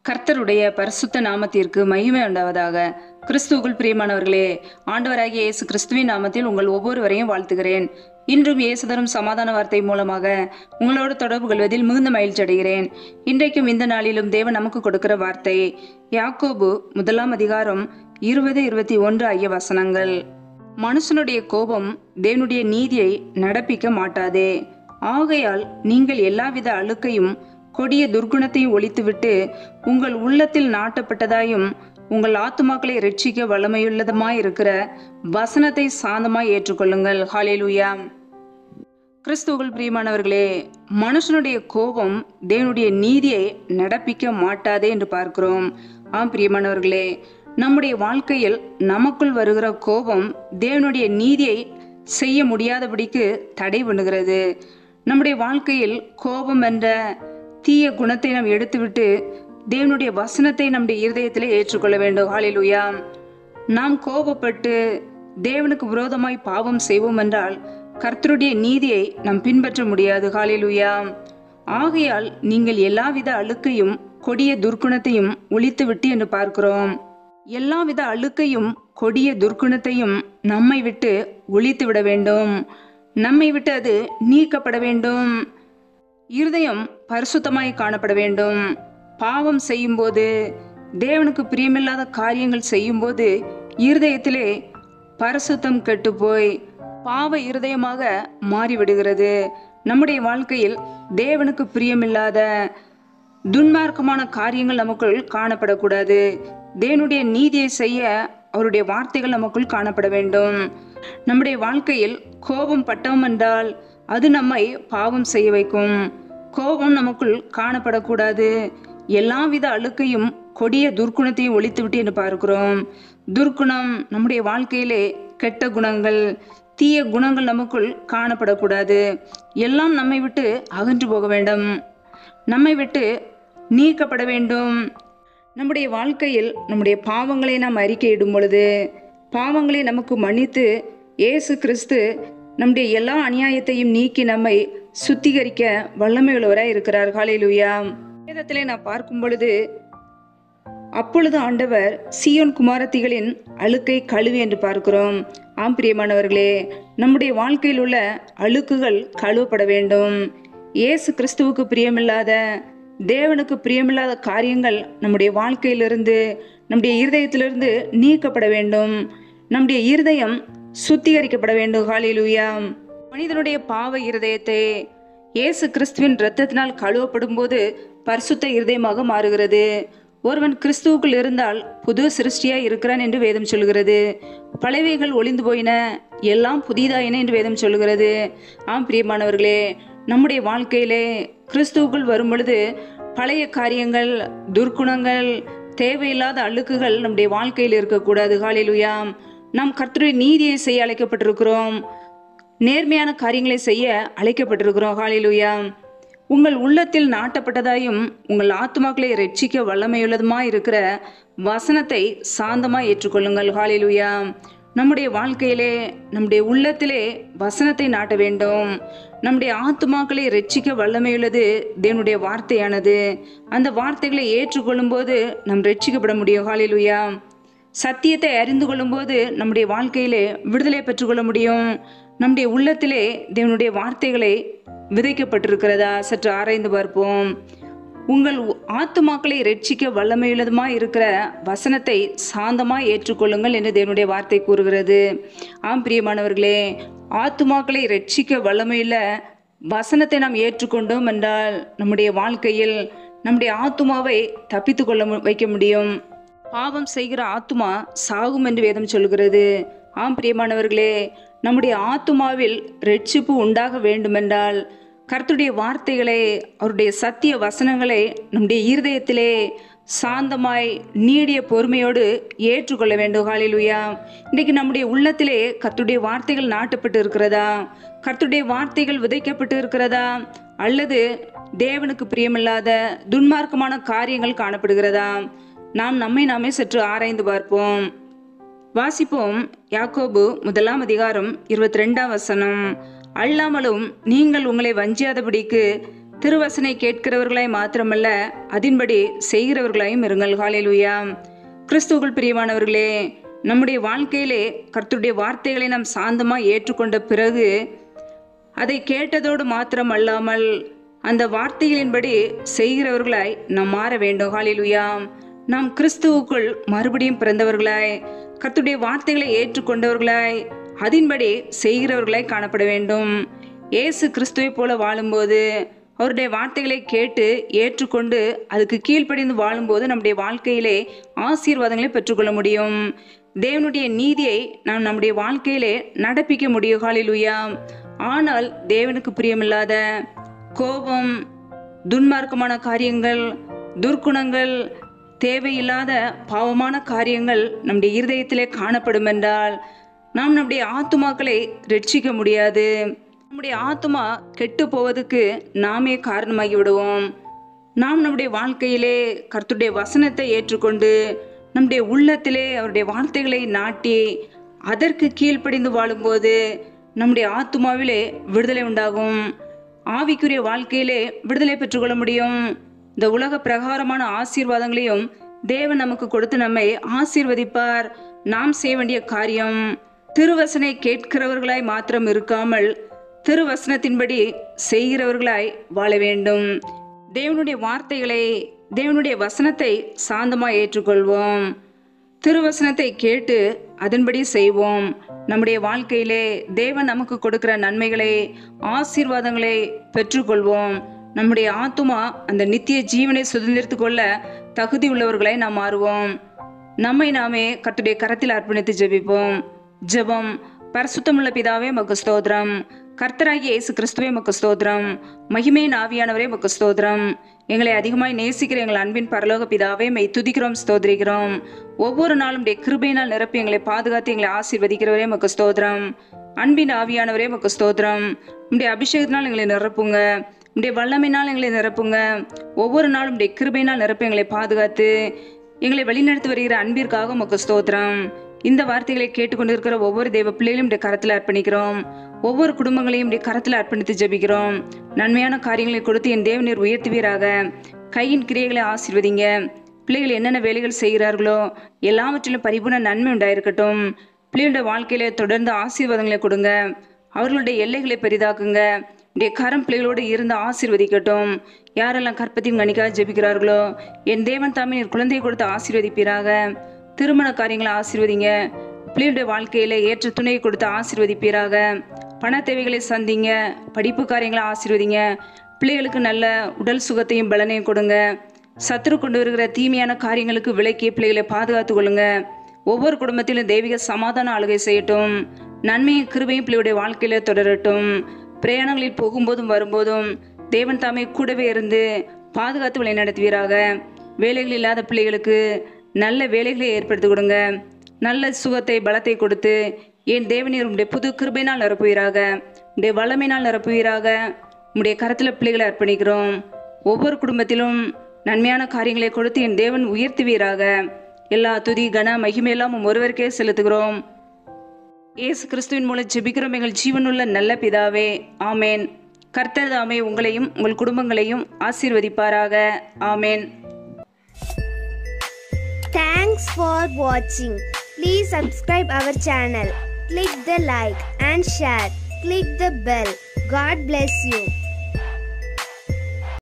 கர்த்தருடைய பரிசுத்த நாமத்திற்கு மகிமை உண்டாவதாக கிறிஸ்துவுக்குள் பிரியமானவர்களே ஆண்டவராகிய இயேசு கிறிஸ்துவின் நாமத்தில் உங்கள் ஒவ்வொருவரையும் வாழ்த்துகிறேன் இன்றும் இயேசு தரும் சமாதான வார்த்தை மூலமாக உங்களோடு தொடர்பு கொள்வதில் மிகுந்த மகிழ்ச்சி அடைகிறேன் இன்றைக்கும் இந்த நாளிலும் தேவன் நமக்கு கொடுக்கிற வார்த்தை யாக்கோபு முதலாம் அதிகாரம் இருபது இருபத்தி ஒன்று ஆகிய வசனங்கள் மனுஷனுடைய கோபம் தேவனுடைய நீதியை நடப்பிக்க மாட்டாதே ஆகையால் நீங்கள் எல்லாவித அழுக்கையும் கொடிய துர்க்குணத்தையும் ஒழித்துவிட்டு உங்கள் உள்ளத்தில் நாட்டப்பட்டதாயும் உங்கள் ஆத்துமாக்களை ரட்சிக்க வல்லமையுள்ளதுமாயிருக்கிற வசனத்தை சாந்தமாய் ஏற்றுக்கொள்ளுங்கள் ஹalleluya கிறிஸ்துவுக்குள் பிரியமானவர்களே மனுஷனுடைய கோபம் தேவனுடைய நீதியை நடப்பிக்க மாட்டாதே என்று பார்க்கிறோம் ஆம் பிரியமானவர்களே நம்முடைய வாழ்க்கையில் நமக்குள் வருகிற கோபம் தேவனுடைய நீதியை செய்ய முடியாதபடிக்கு தடை பண்ணுகிறது நம்முடைய வாழ்க்கையில் கோபம் என்ற தீய குணத்தை நாம் எடுத்துவிட்டு தேவனுடைய வசனத்தை நம்முடைய இருதயத்திலே ஏற்றுக்கொள்ள வேண்டும் ஹalleluya நாம் கோபப்பட்டு தேவனுக்கு விரோதமாய் பாவம் செய்வோம் என்றால் கர்த்தருடைய நீதியை நாம் பின்பற்ற முடியாது ஹalleluya ஆகையால் நீங்கள் எல்லாவித அழுக்கையும் கொடிய துர்க்குணத்தையும் ஒழித்துவிட்டு என்று பார்க்கிறோம் எல்லாவித அழுக்கையும் கொடிய துர்க்குணத்தையும் நம்மை விட்டு ஒழித்து விட வேண்டும் நம்மை விட்டு அது நீக்கப்பட வேண்டும் இருதயம் பரிசுத்தமாய் காணப்பட வேண்டும் பாவம் செய்யும்போது தேவனுக்கு பிரியமில்லாத காரியங்கள் செய்யும்போது இருதயத்திலே பரிசுத்தம் கெட்டு போய் பாவ இருதயமாக மாறிவிடுகிறது நம்முடைய வாழ்க்கையில் தேவனுக்கு பிரியமில்லாத துன்மார்க்கமான காரியங்கள் நமக்குள் காணப்படக்கூடாது தேவனுடைய நீதியை செய்ய அவருடைய வார்த்தைகள் நமக்குள் காணப்பட வேண்டும் நம்முடைய வாழ்க்கையில் கோபம் பட்டோம் என்றால் அது நம்மை பாவம் செய்ய வைக்கும் கோபம் நமக்குள் காணப்படக்கூடாது எல்லாவித அழுக்கையும் கொடிய துர்க்குணத்தையும் ஒழித்துவிட்டு என்று பார்க்கிறோம் துர்க்குணம் நம்முடைய வாழ்க்கையிலே கெட்ட குணங்கள் தீய குணங்கள் நமக்குள் காணப்படக்கூடாது எல்லாம் நம்மை விட்டு அகன்று போக வேண்டும் நம்மை விட்டு நீக்கப்பட வேண்டும் நம்முடைய வாழ்க்கையில் நம்முடைய பாவங்களை நாம் அறிக்கையிடும் பொழுது பாவங்களை நமக்கு மன்னித்து இயேசு கிறிஸ்து நம்முடைய எல்லா அநியாயத்தையும் நீக்கி நம்மை சுத்திகரிக்க வல்லமையுள்ளவராய் இருக்கிறார் ஹalleluya வேதத்திலே நான் பார்க்கும் பொழுது அப்பொழுது ஆண்டவர் சியோன் குமாரத்திகளின் அழுக்கை கழுவி என்று பார்க்கிறோம் ஆம் பிரியமானவர்களே நம்முடைய வாழ்க்கையில் உள்ள அழுக்குகள் கழுவப்பட வேண்டும் இயேசு கிறிஸ்துவுக்கு பிரியமில்லாத தேவனுக்கு பிரியமில்லாத காரியங்கள் நம்முடைய வாழ்க்கையிலிருந்து நம்முடைய இருதயத்திலிருந்து நீக்கப்பட வேண்டும் நம்முடைய இருதயம் சுத்திகரிக்கப்பட வேண்டும் ஹalleluya மனிதனுடைய பாவ இருதயத்தை இயேசு கிறிஸ்துவின் இரத்தத்தினால் கழுவப்படும் போது பரிசுத்த இருதயமாக மாறுகிறது ஒருவன் கிறிஸ்துவுக்குள் இருந்தால் புது சிருஷ்டியாய் இருக்கிறான் என்று வேதம் சொல்கிறது பழையவைகள் ஒளிந்து போயின எல்லாம் புதிதாயின என்று வேதம் சொல்கிறது ஆம் பிரியமானவர்களே நம்முடைய வாழ்க்கையிலே கிறிஸ்துவுக்குள் வரும் பொழுது பழைய காரியங்கள் துர்க்குணங்கள் தேவையில்லாத அழுக்குகள் நம்முடைய வாழ்க்கையில் இருக்கக்கூடாது ஹalleluya நாம் கர்த்தருடைய நீதியை செய்ய அழைக்கப்பட்டிருக்கிறோம் நேர்மையான காரியங்களை செய்ய அழைக்கப்பட்டிருக்கிறோம் ஹalleluya உங்கள் உள்ளத்தில் நாட்டப்பட்டதாயும் உங்கள் ஆத்மாக்களை ரட்சிக்க வல்லமையுள்ளதுமா இருக்கிற வசனத்தை சாந்தமாய் ஏற்றுக்கொள்ளுங்கள் ஹalleluya நம்முடைய வாழ்க்கையிலே நம்முடைய உள்ளத்திலே வசனத்தை நாட்ட வேண்டும் நம்முடைய ஆத்துமாக்களை ரட்சிக்க வல்லமையுள்ளது தேவனுடைய வார்த்தையானது அந்த வார்த்தைகளை ஏற்றுக்கொள்ளும் போது நாம் ரட்சிக்கப்பட முடியும் ஹalleluya சத்தியத்தை அறிந்து கொள்ளும்போது நம்முடைய வாழ்க்கையிலே விடுதலை பெற்றுக்கொள்ள முடியும் நம்முடைய உள்ளத்திலே தேவனுடைய வார்த்தைகளை விதைக்கப்பட்டிருக்கிறதா சற்று ஆராய்ந்து பார்ப்போம் உங்கள் ஆத்துமாக்களை ரட்சிக்க வல்லமையுள்ளதுமாய் இருக்கிற வசனத்தை சாந்தமாய் ஏற்றுக்கொள்ளுங்கள் என்று தேவனுடைய வார்த்தை கூறுகிறது ஆம் பிரியமானவர்களே ஆத்துமாக்களை ரட்சிக்க வல்லமையுள்ள வசனத்தை நாம் ஏற்றுக்கொண்டோம் என்றால் நம்முடைய வாழ்க்கையில் நம்முடைய ஆத்துமாவை தப்பித்து கொள்ள மு- வைக்க முடியும் பாவம் செய்கிற ஆத்துமா சாகும் என்று வேதம் சொல்கிறது ஆம் பிரியமானவர்களே நம்முடைய ஆத்துமாவில் ரட்சிப்பு உண்டாக வேண்டுமென்றால் கர்த்தருடைய வார்த்தைகளை அவருடைய சத்திய வசனங்களை நம்முடைய இருதயத்திலே சாந்தமாய் நீடிய பொறுமையோடு ஏற்றுக்கொள்ள வேண்டும் ஹalleluya இன்றைக்கு நம்முடைய உள்ளத்திலே கர்த்தருடைய வார்த்தைகள் நாட்டப்பட்டு இருக்கிறதா கர்த்தருடைய வார்த்தைகள் விதைக்கப்பட்டு இருக்கிறதா அல்லது தேவனுக்கு பிரியமில்லாத துன்மார்க்கமான காரியங்கள் காணப்படுகிறதா நாம் நம்மை நாமே சற்று ஆராய்ந்து பார்ப்போம் வாசிப்போம் யாக்கோபு முதலாம் அதிகாரம் இருபத்தி ரெண்டாம் வசனம் அல்லாமலும் நீங்கள் உங்களை வஞ்சியாதபடிக்கு திருவசனை கேட்கிறவர்களாய் மாத்திரமல்ல அதின்படி செய்கிறவர்களாயும் இருங்கள் ஹalleluya கிறிஸ்துவுக்குள் பிரியமானவர்களே நம்முடைய வாழ்க்கையிலே கர்த்தருடைய வார்த்தைகளை நாம் சாந்தமா ஏற்றுக்கொண்ட பிறகு அதை கேட்டதோடு மாத்திரம் அல்லாமல் அந்த வார்த்தைகளின்படி செய்கிறவர்களாய் நாம் மாற வேண்டும் ஹalleluya நாம் கிறிஸ்துவுக்குள் மறுபடியும் பிறந்தவர்களாய் கர்த்தருடைய வார்த்தைகளை ஏற்றுக்கொண்டவர்களாய் அதின்படி செய்கிறவர்களாய் காணப்பட வேண்டும் இயேசு கிறிஸ்துவை போல வாழும்போது அவருடைய வார்த்தைகளை கேட்டு ஏற்றுக்கொண்டு அதுக்கு கீழ்ப்படிந்து வாழும்போது நம்முடைய வாழ்க்கையிலே ஆசீர்வாதங்களை பெற்றுக்கொள்ள முடியும் தேவனுடைய நீதியை நாம் நம்முடைய வாழ்க்கையிலே நடப்பிக்க முடியும் ஹalleluya ஆனால் தேவனுக்கு பிரியமில்லாத கோபம் துன்மார்க்கமான காரியங்கள் துர்க்குணங்கள் தேவையில்லாத பாவமான காரியங்கள் நம்முடைய இருதயத்திலே காணப்படும் என்றால் நாம் நம்முடைய ஆத்துமாக்களை ரட்சிக்க முடியாது நம்முடைய ஆத்துமா கெட்டு போவதற்கு நாமே காரணமாகி விடுவோம் நாம் நம்முடைய வாழ்க்கையிலே கர்த்தருடைய வசனத்தை ஏற்றுக்கொண்டு நம்முடைய உள்ளத்திலே அவருடைய வார்த்தைகளை நாட்டி அதற்கு கீழ்ப்படிந்து வாழும்போது நம்முடைய ஆத்துமாவிலே விடுதலை உண்டாகும் ஆவிக்குரிய வாழ்க்கையிலே விடுதலை பெற்றுக்கொள்ள முடியும் இந்த உலக பிரகாரமான ஆசீர்வாதங்களையும் தேவன் நமக்கு கொடுத்து நம்மை ஆசீர்வதிப்பார் நாம் செய்ய வேண்டிய காரியம் திருவசனை கேட்கிறவர்களாய் மாத்திரம் இருக்காமல் திருவசனத்தின்படி செய்கிறவர்களாய் வாழ வேண்டும் தேவனுடைய வார்த்தைகளை தேவனுடைய வசனத்தை சாந்தமாக ஏற்றுக்கொள்வோம் திருவசனத்தை கேட்டு அதன்படி செய்வோம் நம்முடைய வாழ்க்கையிலே தேவன் நமக்கு கொடுக்கிற நன்மைகளை ஆசீர்வாதங்களை பெற்றுக்கொள்வோம் நம்முடைய ஆத்துமா அந்த நித்திய ஜீவனை சுதந்திரித்து கொள்ள தகுதி உள்ளவர்களை நாம் மாறுவோம் நம்மை நாமே கர்த்தருடைய கரத்தில் அர்ப்பணித்து ஜெபிப்போம் ஜெபம் பரிசுத்தமுள்ள பிதாவே மக்கு ஸ்தோத்திரம் கர்த்தராகிய இயேசு கிறிஸ்துவே மக்கு ஸ்தோத்திரம் மகிமையின் ஆவியானவரே மக்கு ஸ்தோத்திரம் எங்களை அதிகமாய் நேசிக்கிற எங்கள் அன்பின் பரலோக பிதாவே மெய் துதிக்கிறோம் ஸ்தோத்திரிக்கிறோம் ஒவ்வொரு நாளும் உடைய கிருபையினால் நிரப்பி எங்களை பாதுகாத்து எங்களை ஆசீர்வதிக்கிறவரே மக்கு ஸ்தோத்திரம் அன்பின் ஆவியானவரே மக்கு ஸ்தோத்திரம் உடைய அபிஷேகத்தினால் எங்களை நிரப்புங்க உடைய வல்லமையினால் எங்களை நிரப்புங்க ஒவ்வொரு நாளும் உடைய கிருபையினால் நிரப்பி எங்களை பாதுகாத்து எங்களை வழிநடத்தி வருகிற அன்பிற்காக உமக்கு ஸ்தோத்திரம் இந்த வார்த்தைகளை கேட்டுக்கொண்டிருக்கிற ஒவ்வொரு தெய்வ பிள்ளைகளையும் உடைய கரத்தில் அர்ப்பணிக்கிறோம் ஒவ்வொரு குடும்பங்களையும் உடைய கரத்தில் அர்ப்பணித்து ஜெபிக்கிறோம் நன்மையான காரியங்களை கொடுத்து என் தேவநீர் உயர்த்துவீராக கையின் கிரியைகளை ஆசீர்வதிங்க பிள்ளைகள் என்னென்ன வேலைகள் செய்கிறார்களோ எல்லாவற்றிலும் பரிபூர்ண நன்மை உண்டாயிருக்கட்டும் பிள்ளைகளுடைய வாழ்க்கையில தொடர்ந்து ஆசீர்வாதங்களை கொடுங்க அவர்களுடைய எல்லைகளை பெரிதாக்குங்க உடைய கரம் பிள்ளைகளோடு இருந்து ஆசீர்வதிக்கட்டும் யாரெல்லாம் கற்பத்தின் கணிக்காக ஜெபிக்கிறார்களோ என் தேவன் தாமே என் குழந்தையை கொடுத்து ஆசீர்வதிப்பீராக திருமண காரியங்களை ஆசீர்வதிங்க பிள்ளைகளுடைய வாழ்க்கையில ஏற்ற துணையை கொடுத்து ஆசீர்வதிப்பீராக பண தேவைகளை சந்திங்க படிப்பு காரியங்களை ஆசீர்வதிங்க பிள்ளைகளுக்கு நல்ல உடல் சுகத்தையும் பலனையும் கொடுங்க சத்துரு கொண்டு வருகிற தீமையான காரியங்களுக்கு விலக்கி பிள்ளைகளை பாதுகாத்து கொள்ளுங்க ஒவ்வொரு குடும்பத்திலும் தெய்வீக சமாதான ஆளுகை செய்யட்டும் நன்மையும் கிருபையும் பிள்ளையுடைய வாழ்க்கையில தொடரட்டும் பிரயாணங்களில் போகும்போதும் வரும்போதும் தேவன் தாமே கூடவே இருந்து பாதுகாத்து வழி நடத்துவீராக வேலைகள் இல்லாத பிள்ளைகளுக்கு நல்ல வேலைகளை ஏற்படுத்தி கொடுங்க நல்ல சுகத்தை பலத்தை கொடுத்து என் தேவனீர் உடைய புது கிருபையினால் நிரப்புவீராக உடைய வல்லமையினால் நிரப்புவீராக உடைய கரத்தில் பிள்ளைகளை அர்ப்பணிக்கிறோம் ஒவ்வொரு குடும்பத்திலும் நன்மையான காரியங்களை கொடுத்து என் தேவன் உயர்த்துவீராக எல்லா துதி கன மகிமையெல்லாம் உம் ஒருவருக்கே செலுத்துகிறோம் இயேசு கிறிஸ்துவின் மூலம் ஜெபிக்கிறோம் எங்கள் ஜீவனுள்ள நல்ல பிதாவே ஆமேன் கர்த்தர் தாமே உங்களையும் உங்கள் குடும்பங்களையும் ஆசீர்வதிப்பாராக ஆமேன் Thanks for watching. Please subscribe our channel. Click the like and share. Click the bell. God bless you.